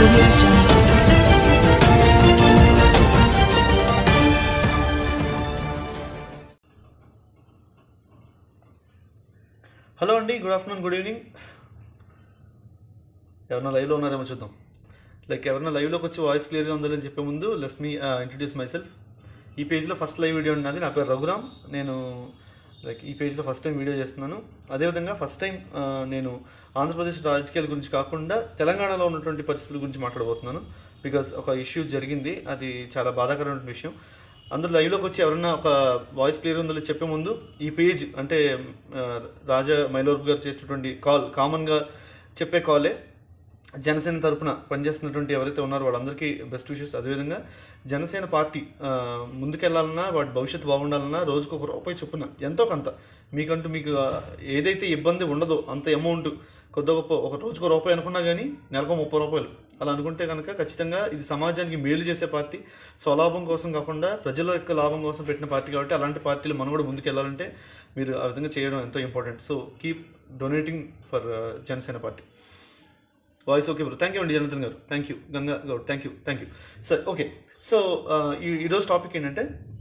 audio jungle. Hello అండి good afternoon good evening ఎవరన్నా లైవ్లో ఉన్నారేమో చూద్దాం లైక్ ఎవరైనా లైవ్లోకి వచ్చి వాయిస్ క్లియర్గా ఉందని చెప్పే ముందు let's me introduce myself ఈ పేజ్లో ఫస్ట్ లైవ్ వీడియో ఉన్నది నా పేరు రఘురామ్ నేను లైక్ ఈ పేజ్లో ఫస్ట్ టైం వీడియో చేస్తున్నాను అదేవిధంగా ఫస్ట్ టైం నేను ఆంధ్రప్రదేశ్ రాజకీయాల గురించి కాకుండా తెలంగాణలో ఉన్నటువంటి పరిస్థితుల గురించి మాట్లాడబోతున్నాను బికాస్ ఒక ఇష్యూ జరిగింది అది చాలా బాధాకరమైన విషయం అందరూ లైవ్లోకి వచ్చి ఎవరన్నా ఒక వాయిస్ క్లియర్ ఉందో లేదో చెప్పే ముందు ఈ పేజ్ అంటే ఆ, రాజా మైలోర్ గారు చేసినటువంటి కాల్ కామన్గా చెప్పే కాలే జనసేన తరపున పనిచేస్తున్నటువంటి ఎవరైతే ఉన్నారో వాళ్ళందరికీ బెస్ట్ విషెస్ అదేవిధంగా జనసేన పార్టీ ఆ, ముందుకెళ్లాలన్నా వాటి భవిష్యత్తు బాగుండాలన్నా రోజుకు ఒక రూపాయి చొప్పున ఎంతో కొంత మీకంటూ మీకు ఆ, ఏదైతే ఇబ్బంది ఉండదో అంత అమౌంట్ కొద్ది గొప్ప ఒక రోజుకు రూపాయి అనుకున్నా కానీ నెలకు ముప్పై రూపాయలు అలా అనుకుంటే కనుక ఖచ్చితంగా ఇది సమాజానికి మేలు చేసే పార్టీ స్వలాభం కోసం కాకుండా ప్రజల యొక్క లాభం కోసం పెట్టిన పార్టీ కాబట్టి అలాంటి పార్టీలు మనం కూడా ముందుకెళ్లాలంటే మీరు ఆ విధంగా చేయడం ఎంతో important so keep donating for Janasena party voice okay bro thank you అండి జనార్దన్ గారు thank you Ganga Goud thank you thank you sir okay so ఈ ఈరోజు టాపిక్ ఏంటంటే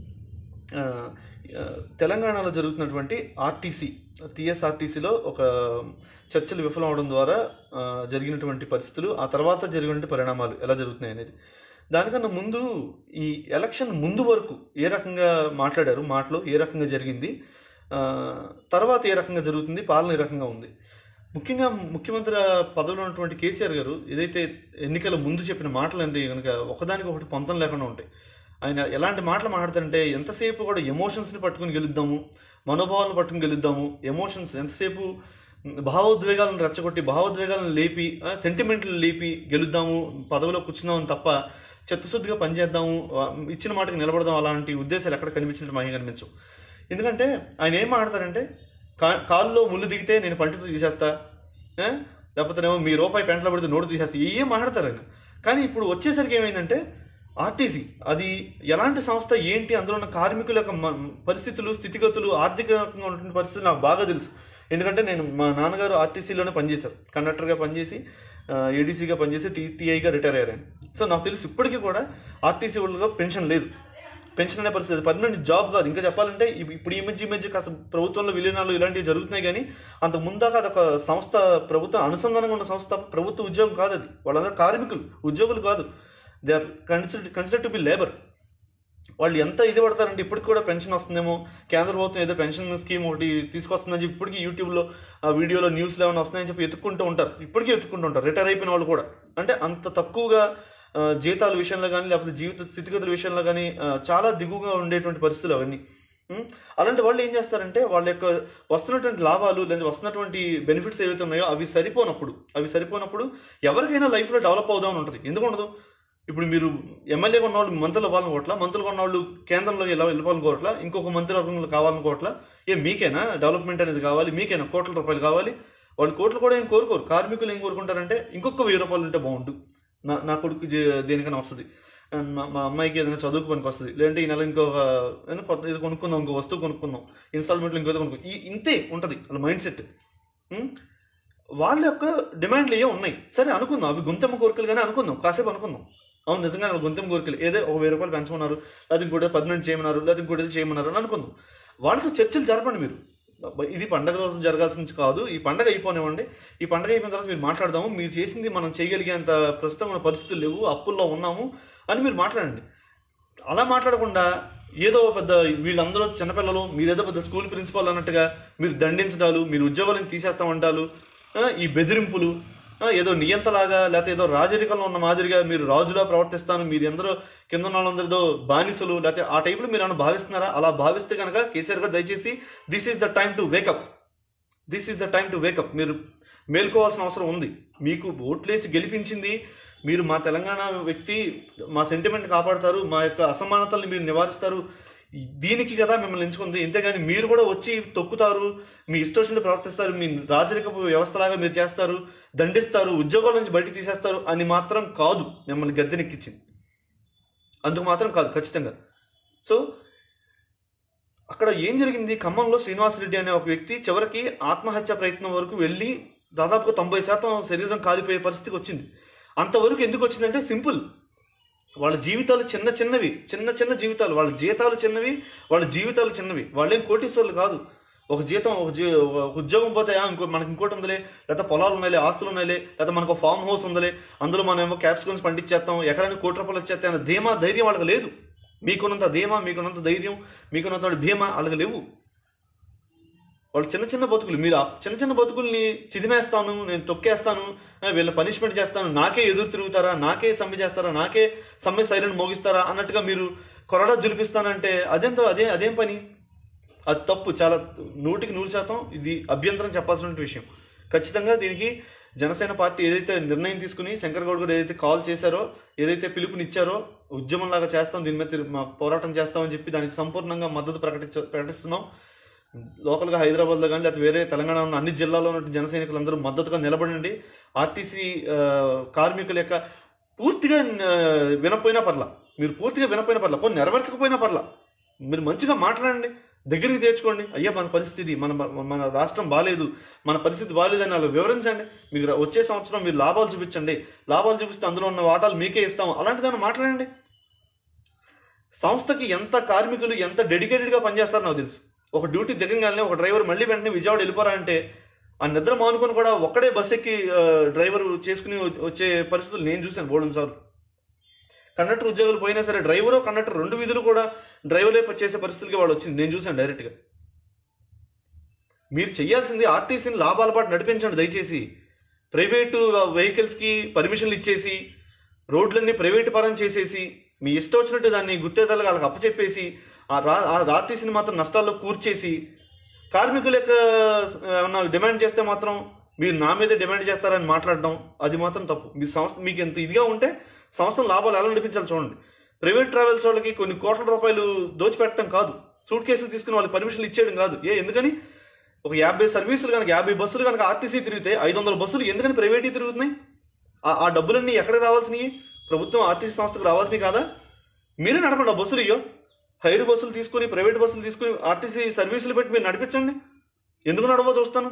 ఆ, ఆ, తెలంగాణలో జరుగుతున్నటువంటి ఆర్టీసీ టీఎస్ఆర్టీసీలో ఒక చర్చలు విఫలం అవడం ద్వారా ఆ, జరిగినటువంటి పరిస్థితులు ఆ తర్వాత జరిగినటువంటి పరిణామాలు ఎలా జరుగుతున్నాయి అనేది దానికన్నా ముందు ఈ ఎలక్షన్ ముందు వరకు ఏ రకంగా మాట్లాడారు మాటలు ఏ రకంగా జరిగింది ఆ, తర్వాత ఏ రకంగా జరుగుతుంది పాలన ఏ రకంగా ఉంది ముఖ్యంగా ముఖ్యమంత్రి పదవిలో ఉన్నటువంటి కేసీఆర్ గారు ఏదైతే ఎన్నికల ముందు చెప్పిన మాటలు అంటే కనుక ఒకదానికి ఒకటి పొంతం లేకుండా ఉంటాయి ఆయన ఎలాంటి మాటలు మాట్లాడతారంటే ఎంతసేపు కూడా ఎమోషన్స్ని పట్టుకుని గెలుద్దాము మనోభావాలను పట్టుకుని గెలుద్దాము ఎమోషన్స్ ఎంతసేపు భావోద్వేగాలను రెచ్చగొట్టి భావోద్వేగాలను లేపి సెంటిమెంట్లు లేపి గెలుద్దాము పదవిలో కూర్చుందామని తప్ప చిత్తశుద్ధిగా పనిచేద్దాము ఆ, ఇచ్చిన మాటకి నిలబడదాం అలాంటి ఉద్దేశాలు ఎక్కడ కనిపించినట్టు మాకు కనిపించవు ఎందుకంటే ఆయన ఏం మాట్లాడతారంటే కా కాల్లో ముళ్ళు దిగితే నేను పంటితో తీసేస్తా ఆ? లేకపోతేనేమో మీ రూపాయి పెంటలో పడితే నోటు తీసేస్తా ఏం మాట్లాడతారు ఆయన కానీ ఇప్పుడు వచ్చేసరికి ఏమైందంటే ఆర్టీసీ అది ఎలాంటి సంస్థ ఏంటి అందులో ఉన్న కార్మికుల యొక్క మ- పరిస్థితులు స్థితిగతులు ఆర్థికంగా ఉన్నటువంటి పరిస్థితులు నాకు బాగా తెలుసు ఎందుకంటే నేను మా నాన్నగారు ఆర్టీసీలోనే పనిచేశారు కండక్టర్గా పనిచేసి ఏడీసీగా పనిచేసి టీటీఐగా రిటైర్ అయ్యారు ఆయన. సో నాకు తెలుసు ఇప్పటికీ కూడా ఆర్టీసీ వాళ్ళగా పెన్షన్ లేదు పెన్షన్ అనే పరిస్థితి పర్మనెంట్ జాబ్ కాదు ఇంకా చెప్పాలంటే ఇప్- ఇప్పుడు ఈ మధ్య ఈ మధ్య కాస్త ప్రభుత్వంలో విలీనాలు ఇలాంటివి జరుగుతున్నాయి కానీ అంత ముందాక అదొక సంస్థ ప్రభుత్వం అనుసంధానంగా ఉన్న సంస్థ తప్ప ప్రభుత్వ ఉద్యోగం కాదు అది వాళ్ళందరూ కార్మికులు ఉద్యోగులు కాదు they are consider consider to be labour వాళ్ళు ఎంత ఇది పడతారంటే ఇప్పటికి కూడా పెన్షన్ వస్తుందేమో కేంద్ర ప్రభుత్వం ఏదో పెన్షన్ స్కీమ్ ఒకటి తీసుకొస్తుందని చెప్పి ఇప్పటికీ యూట్యూబ్లో ఆ వీడియోలో న్యూస్లో ఏమైనా వస్తున్నాయని చెప్పి ఎత్తుక్కుంటూ ఉంటారు ఇప్పటికీ ఎత్తుక్కుంటూ ఉంటారు రిటైర్ అయిపోయిన వాళ్ళు కూడా అంటే అంత తక్కువగా ఆ, జీతాల విషయంలో కానీ లేకపోతే జీవిత స్థితిగతుల విషయంలో కానీ ఆ, చాలా దిగువగా ఉండేటువంటి పరిస్థితులు అవన్నీ ఉం? అలాంటి వాళ్ళు ఏం చేస్తారంటే వాళ్ళ యొక్క వస్తున్నటువంటి లాభాలు లేదా వస్తున్నటువంటి బెనిఫిట్స్ ఏవైతే ఉన్నాయో అవి సరిపోనప్పుడు అవి సరిపోనప్పుడు ఎవరికైనా లైఫ్లో డెవలప్ అవుదామని ఉంటుంది ఎందుకు ఉండదు ఇప్పుడు మీరు ఎమ్మెల్యేగా ఉన్న వాళ్ళు మంత్రులు అవ్వాలనుకోవట్లా మంత్రులుగా ఉన్న వాళ్ళు కేంద్రంలో ఎలా వెళ్ళిపోవాలనుకోవట్లా ఇంకొక మంత్రివర్గంలో కావాలనుకోవట్లా ఏ మీకేనా డెవలప్మెంట్ అనేది కావాలి మీకేనా కోట్ల రూపాయలు కావాలి వాళ్ళు కోట్లు కూడా ఏం కోరుకోరు కార్మికులు ఏం కోరుకుంటారంటే ఇంకొక వెయ్యి రూపాయలు ఉంటే బాగుండు నా నా కొడుకు జే- దేనికైనా వస్తుంది మా మా అమ్మాయికి ఏదైనా చదువుకు పనికి వస్తుంది లేదంటే ఈ నెల ఇంకొక ఏదైనా కొత్త ఇది కొనుక్కుందాం ఇంకో వస్తువు కొనుక్కుందాం ఇన్స్టాల్మెంట్లో ఇంకో కొనుక్కుందాం ఈ ఇంతే ఉంటుంది వాళ్ళ మైండ్ సెట్ వాళ్ళ యొక్క డిమాండ్లు ఏ ఉన్నాయి సరే అనుకుందాం అవి గుంతెమ్మ కోరికలు కానీ అనుకుందాం కాసేపు అనుకుందాం అవును నిజంగా వాళ్ళ గుంతెమ్మ కోరికలు ఏదో ఒక వెయ్యి రూపాయలు పెంచమన్నారు లేదా ఇంకోటి పర్మనెంట్ చేయమన్నారు లేదా ఇంకోటి ఏదో చేయమన్నారు అని అనుకుందాం వాళ్ళతో చర్చలు జరపండి మీరు ఇది పండగ రోజు జరగాల్సింది కాదు ఈ పండగ అయిపోనివ్వండి ఈ పండగ అయిపోయిన తర్వాత మీరు మాట్లాడదాము మీరు చేసింది మనం చేయగలిగేంత ప్రస్తుతం మన పరిస్థితులు లేవు అప్పుల్లో ఉన్నాము అని మీరు మాట్లాడండి అలా మాట్లాడకుండా ఏదో పెద్ద వీళ్ళందరూ చిన్నపిల్లలు మీరేదో పెద్ద స్కూల్ ప్రిన్సిపాల్ అన్నట్టుగా మీరు దండించడాలు మీరు ఉద్యోగాలను తీసేస్తామంటాలు ఆ, ఈ బెదిరింపులు ఆ, ఏదో నియంతలాగా లేకపోతే ఏదో రాజరికంలో ఉన్న మాదిరిగా మీరు రాజులా ప్రవర్తిస్తాను మీరు ఎందరో కింద ఉన్న వాళ్ళందరితో బానిసలు లేకపోతే ఆ టైపులో మీరు ఏమైనా భావిస్తున్నారా అలా భావిస్తే కనుక కేసీఆర్ గారు దయచేసి this is the time to wake up this is the time to wake up మీరు మేల్కోవాల్సిన అవసరం ఉంది మీకు ఓట్లేసి గెలిపించింది మీరు మా తెలంగాణ వ్యక్తి మా సెంటిమెంట్ కాపాడతారు మా యొక్క అసమానతల్ని మీరు నివారిస్తారు దీనికి కదా మిమ్మల్ని ఎంచుకుంది ఇంతేగాని మీరు కూడా వచ్చి తొక్కుతారు మీ ఇష్టం ప్రవర్తిస్తారు మీ రాజరికపు వ్యవస్థలాగా మీరు చేస్తారు దండిస్తారు ఉద్యోగాల నుంచి బయటికి తీసేస్తారు అని మాత్రం కాదు మిమ్మల్ని గద్దెనెక్కించింది అందుకు మాత్రం కాదు ఖచ్చితంగా సో అక్కడ ఏం జరిగింది ఖమ్మంలో శ్రీనివాసరెడ్డి అనే ఒక వ్యక్తి చివరికి ఆత్మహత్య ప్రయత్నం వరకు వెళ్ళి దాదాపుగా తొంభై శాతం శరీరం కాలిపోయే పరిస్థితికి వచ్చింది అంతవరకు ఎందుకు వచ్చిందంటే సింపుల్ వాళ్ళ జీవితాలు చిన్న చిన్నవి చిన్న చిన్న జీవితాలు వాళ్ళ జీతాలు చిన్నవి వాళ్ళ జీవితాలు చిన్నవి వాళ్ళేం కోటీశ్వర్లు కాదు ఒక జీతం ఒక జీ ఒక ఉద్యోగం పోతే ఆ, ఇంకో మనకి ఇంకోటి ఉందిలే లేకపోతే పొలాలు ఉన్నాయిలే ఆస్తులు ఉన్నాయిలే లేకపోతే మనకు ఫామ్ హౌస్ ఉందిలే అందులో మనం ఏమో క్యాప్సికన్స్ పండించేస్తాం ఎకరానికి కోటి రూపాయలు వచ్చేస్తాయి అనే ధీమా ధైర్యం వాళ్ళకి లేదు మీకున్నంత ధీమా మీకున్నంత ధైర్యం మీకున్నంత భీమా వాళ్ళకి లేవు వాళ్ళు చిన్న చిన్న బతుకులు మీరు ఆ చిన్న చిన్న బతుకుల్ని చిదిమేస్తాను నేను తొక్కేస్తాను ఆ, వీళ్ళ పనిష్మెంట్ చేస్తాను నాకే ఎదురు తిరుగుతారా నాకే సమ్మె చేస్తారా నాకే సమ్మె సైరన్ మోగిస్తారా అన్నట్టుగా మీరు కొరడా జులిపిస్తానంటే అదేంతో అదే అదేం పని అది తప్పు చాలా నూటికి నూరు శాతం ఇది అభ్యంతరం చెప్పాల్సిన విషయం ఖచ్చితంగా దీనికి జనసేన పార్టీ ఏదైతే నిర్ణయం తీసుకుని శంకర్ గౌడ్ గారు ఏదైతే కాల్ చేశారో ఏదైతే పిలుపునిచ్చారో ఉద్యమంలాగా చేస్తాం దీని మీద తిరు- మా పోరాటం చేస్తామని చెప్పి దానికి సంపూర్ణంగా మద్దతు ప్రకటించ ప్రకటిస్తున్నాం లోకల్గా హైదరాబాద్లో కానీ లేకపోతే వేరే తెలంగాణ ఉన్న అన్ని జిల్లాల్లో ఉన్న జన సైనికులందరూ మద్దతుగా నిలబడండి ఆర్టీసీ ఆ, కార్మికుల యొక్క పూర్తిగా ఆ, వినపోయినా పర్లా మీరు పూర్తిగా వినపోయినా పర్లా పోనీ నెరవేర్చకపోయినా పర్లా మీరు మంచిగా మాట్లాడండి దగ్గరికి తెచ్చుకోండి అయ్యా మన పరిస్థితి మన మన రాష్ట్రం బాగాలేదు మన పరిస్థితి బాగాలేదని వాళ్ళు వివరించండి మీకు రా- వచ్చే సంవత్సరం మీరు లాభాలు చూపించండి లాభాలు చూపిస్తే అందులో ఉన్న వాటాలు మీకే ఇస్తాం అలాంటి దాన్ని మాట్లాడండి సంస్థకి ఎంత కార్మికులు ఎంత డెడికేటెడ్గా పనిచేస్తారో నాకు తెలుసు ఒక డ్యూటీ దిగంగానే ఒక డ్రైవర్ మళ్ళీ వెంటనే విజయవాడ వెళ్ళిపోరా అంటే ఆ నిద్ర మానుకొని కూడా ఒక్కడే బస్ ఎక్కి ఆ, డ్రైవర్ చేసుకుని వ- వచ్చే పరిస్థితులు నేను చూశాను బోర్డు సార్లు కండక్టర్ ఉద్యోగులు పోయినా సరే డ్రైవరు కండక్టర్ రెండు విధులు కూడా డ్రైవర్లే చేసే పరిస్థితులకి వాళ్ళు వచ్చింది నేను చూశాను డైరెక్ట్గా మీరు చేయాల్సింది ఆర్టీసీని లాభాల పాటు నడిపించండి దయచేసి ప్రైవేటు వెహికల్స్కి పర్మిషన్లు ఇచ్చేసి రోడ్లన్నీ ప్రైవేటు పరం చేసేసి మీ ఇష్టం వచ్చినట్టు దాన్ని గుత్తేదారులకు వాళ్ళకి అప్పచెప్పేసి ఆ రా ఆ ఆర్టీసీని మాత్రం నష్టాల్లో కూర్చేసి కార్మికుల యొక్క ఏమన్నా డిమాండ్ చేస్తే మాత్రం మీరు నా మీదే డిమాండ్ చేస్తారని మాట్లాడడం అది మాత్రం తప్పు మీ సంస్థ మీకు ఎంత ఇదిగా ఉంటే సంస్థ లాభాలు ఎలా నడిపించాలి చూడండి ప్రైవేట్ ట్రావెల్స్ వాళ్ళకి కొన్ని కోట్ల రూపాయలు దోచిపెట్టడం కాదు సూట్ కేసులు తీసుకుని వాళ్ళు పర్మిషన్లు ఇచ్చేయడం కాదు ఏ ఎందుకని ఒక యాభై సర్వీసులు కనుక యాభై బస్సులు కనుక ఆర్టీసీ తిరిగితే ఐదు వందల బస్సులు ఎందుకని ప్రైవేట్ తిరుగుతున్నాయి ఆ- ఆ డబ్బులన్నీ ఎక్కడ రావాల్సినవి ప్రభుత్వం ఆర్టీసీ సంస్థకు రావాల్సినవి కాదా మీరే నడపండి ఆ బస్సులు ఇయ్యో హైర్ బస్సులు తీసుకుని ప్రైవేట్ బస్సులు తీసుకుని ఆర్టీసీ సర్వీసులు పెట్టి మీరు నడిపించండి ఎందుకు నడవో చూస్తాను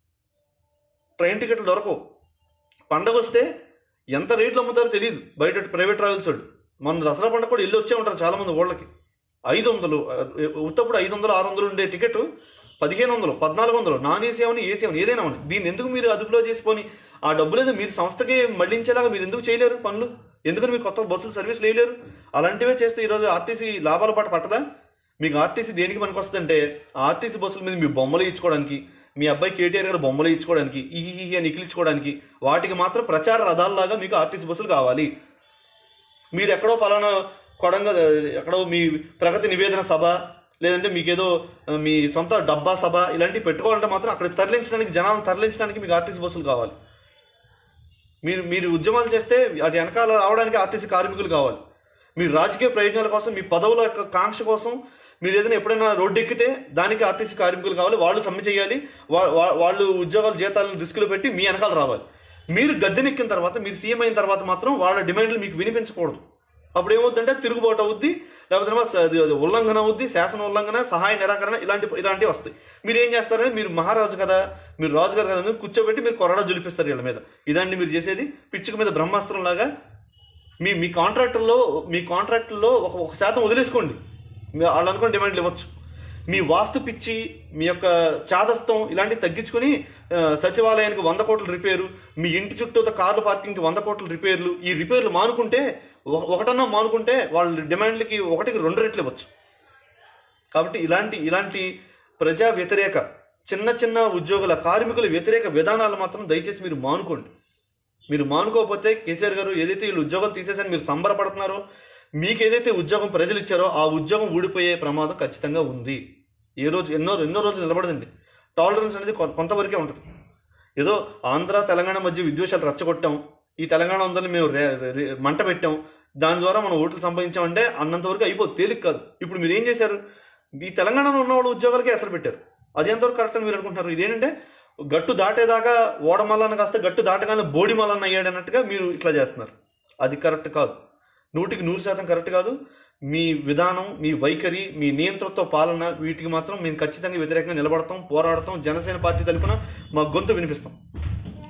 ట్రైన్ టికెట్లు దొరకవు పండగ వస్తే ఎంత రేట్లు అమ్ముతారో తెలియదు బయట ప్రైవేట్ ట్రావెల్స్ వాళ్ళు మన దసరా పండుగ కూడా వెళ్ళి వచ్చే ఉంటారు చాలా మంది ఊళ్ళకి ఐదు వందలు ఆ, ఉత్తప్పుడు ఐదు వందలు ఆరు వందలు ఉండే టికెట్ పదిహేను వందలు పద్నాలుగు వందలు నాన్ ఏసీ అవని ఏసీ అవని ఏదైనా అవని దీన్ని ఎందుకు మీరు అదుపులో చేసుకొని ఆ డబ్బులు ఏదో మీరు సంస్థకి మళ్లించేలాగా మీరు ఎందుకు చేయలేరు పనులు ఎందుకని మీరు కొత్త బస్సులు సర్వీస్ వేయలేరు అలాంటివే చేస్తే ఈరోజు ఆర్టీసీ లాభాల పాటు పట్టదా మీకు ఆర్టీసీ దేనికి పనికి వస్తుందంటే ఆ ఆర్టీసీ బస్సుల మీద మీ బొమ్మలు ఇచ్చుకోవడానికి మీ అబ్బాయి కేటీఆర్ గారు బొమ్మలు ఇచ్చుకోవడానికి ఈ ఈ అని ఇక్కిలించుకోవడానికి వాటికి మాత్రం ప్రచార రథాల్లాగా మీకు ఆర్టీసీ బస్సులు కావాలి మీరు ఎక్కడో పలానా కొడంగ ఎక్కడో మీ ప్రగతి నివేదన సభ లేదంటే మీకేదో ఆ, మీ సొంత డబ్బా సభ ఇలాంటివి పెట్టుకోవాలంటే మాత్రం అక్కడ తరలించడానికి జనాలను తరలించడానికి మీకు ఆర్టీసీ బస్సులు కావాలి మీరు మీరు ఉద్యమాలు చేస్తే అది వెనకాల రావడానికి ఆర్టీసీ కార్మికులు కావాలి మీ రాజకీయ ప్రయోజనాల కోసం మీ పదవుల యొక్క కాంక్ష కోసం మీరు ఏదైనా ఎప్పుడైనా రోడ్డు ఎక్కితే దానికి ఆర్టీసీ కార్మికులు కావాలి వాళ్ళు సమ్మె చేయాలి వా- వా- వాళ్ళు ఉద్యోగాల జీతాలను రిస్కులు పెట్టి మీ వెనకాల రావాలి మీరు గద్దెనెక్కిన తర్వాత మీరు సీఎం అయిన తర్వాత మాత్రం వాళ్ళ డిమాండ్లు మీకు వినిపించకూడదు అప్పుడు ఏమవుద్దంటే తిరుగుబాటు అవుద్ది లేకపోతే ఏమో స- అది- అది ఉల్లంఘన అవుద్ది శాసన ఉల్లంఘన సహాయ నిరాకరణ ఇలాంటి ఇలాంటివి వస్తాయి మీరు ఏం చేస్తారంటే మీరు మహారాజు కదా మీరు రాజుగారు కదా అని కూర్చోబెట్టి మీరు కొరడా జులిపిస్తారు వీళ్ళ మీద ఇదండి మీరు చేసేది పిచ్చుక మీద బ్రహ్మాస్త్రం లాగా మీ మీ కాంట్రాక్టుల్లో మీ కాంట్రాక్టుల్లో ఒక ఒక శాతం వదిలేసుకోండి మీ- వాళ్ళు అనుకున్న డిమాండ్లు ఇవ్వచ్చు మీ వాస్తు పిచ్చి మీ యొక్క చాదస్తం ఇలాంటివి తగ్గించుకొని ఆ, సచివాలయానికి వంద కోట్ల రిపేరు మీ ఇంటి చుట్టూ కార్లు పార్కింగ్కి వంద కోట్ల రిపేర్లు ఈ రిపేర్లు మానుకుంటే ఒక- ఒకటన్నా మానుకుంటే వాళ్ళ డిమాండ్లకి ఒకటికి రెండు రెట్లు ఇవ్వచ్చు కాబట్టి ఇలాంటి ఇలాంటి ప్రజా వ్యతిరేక చిన్న చిన్న ఉద్యోగుల కార్మికుల వ్యతిరేక విధానాలు మాత్రం దయచేసి మీరు మానుకోండి మీరు మానుకోకపోతే కేసీఆర్ గారు ఏదైతే వీళ్ళు ఉద్యోగాలు తీసేసని మీరు సంబరపడుతున్నారో మీకు ఏదైతే ఉద్యోగం ప్రజలు ఇచ్చారో ఆ ఉద్యోగం ఊడిపోయే ప్రమాదం ఖచ్చితంగా ఉంది ఏ రోజు ఎన్నో ఎన్నో రోజులు నిలబడదండి టాలరెన్స్ అనేది కొ- కొంతవరకే ఉంటుంది ఏదో ఆంధ్ర తెలంగాణ మధ్య విద్వేషాలు రచ్చగొట్టాం ఈ తెలంగాణ ఉందని మేము రే- రే- మంట పెట్టాం దాని ద్వారా మనం ఓట్లు సంపాదించామంటే అన్నంత వరకు అయిపోతుంది తేలిక కాదు ఇప్పుడు మీరు ఏం చేశారు ఈ తెలంగాణలో ఉన్న వాళ్ళు ఉద్యోగాలకే ఎసరు పెట్టారు అది ఎంతవరకు కరెక్ట్ అని మీరు అనుకుంటున్నారు ఇదేంటంటే గట్టు దాటేదాకా ఓడమల్లన్న కాస్త గట్టు దాటగానే బోడి మల్లన్న అయ్యాడు అన్నట్టుగా మీరు ఇట్లా చేస్తున్నారు అది కరెక్ట్ కాదు నూటికి నూరు శాతం కరెక్ట్ కాదు మీ విధానం మీ వైఖరి మీ నియంతృత్వ పాలన వీటికి మాత్రం మేము ఖచ్చితంగా వ్యతిరేకంగా నిలబడతాం పోరాడతాం జనసేన పార్టీ తరపున మా గొంతు వినిపిస్తాం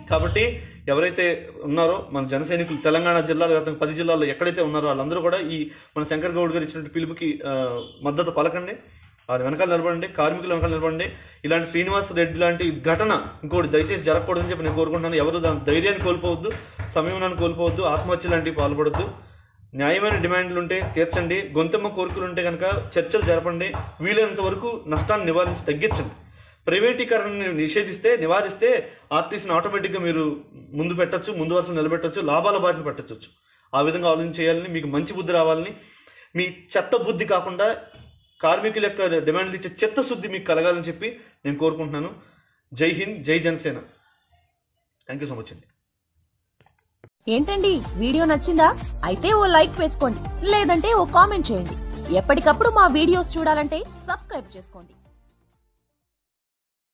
కాబట్టి ఎవరైతే ఉన్నారో మన జన సైనికులు తెలంగాణ జిల్లాలో లేకపోతే పది జిల్లాల్లో ఎక్కడైతే ఉన్నారో వాళ్ళందరూ కూడా ఈ మన శంకర్ గౌడ్ గారు ఇచ్చినట్టు పిలుపుకి ఆ, మద్దతు పలకండి వారి వెనకాల నిలబడండి కార్మికుల వెనకాల నిలబడండి ఇలాంటి శ్రీనివాస్ రెడ్డి లాంటి ఘటన ఇంకోటి దయచేసి జరగకూడదని చెప్పి నేను కోరుకుంటున్నాను ఎవరు దాని ధైర్యాన్ని కోల్పోవద్దు సమయం కోల్పోవద్దు ఆత్మహత్య లాంటివి పాల్పడద్దు న్యాయమైన డిమాండ్లు ఉంటే తీర్చండి గొంతెమ్మ కోరికలు ఉంటే కనుక చర్చలు జరపండి వీలైనంత వరకు నష్టాన్ని నివారించి తగ్గించండి ప్రైవేటీకరణని నిషేధిస్తే నివారిస్తే ఆర్టీసీని ఆటోమేటిక్గా మీరు ముందు పెట్టచ్చు ముందు వరుస నిలబెట్టచ్చు లాభాల బారిన పెట్టచ్చు ఆ విధంగా ఆలోచన చేయాలని మీకు మంచి బుద్ధి రావాలని మీ చెత్త బుద్ధి కాకుండా కార్మికుల యొక్క డిమాండ్లు ఇచ్చే చెత్త శుద్ధి మీకు కలగాలని చెప్పి నేను కోరుకుంటున్నాను Jai Hind Jai Janasena thank you so much అండి ఏంటండి వీడియో నచ్చిందా అయితే ఓ లైక్ వేసుకోండి లేదంటే ఓ కామెంట్ చేయండి ఎప్పటికప్పుడు మా వీడియోస్ చూడాలంటే సబ్స్క్రైబ్ చేసుకోండి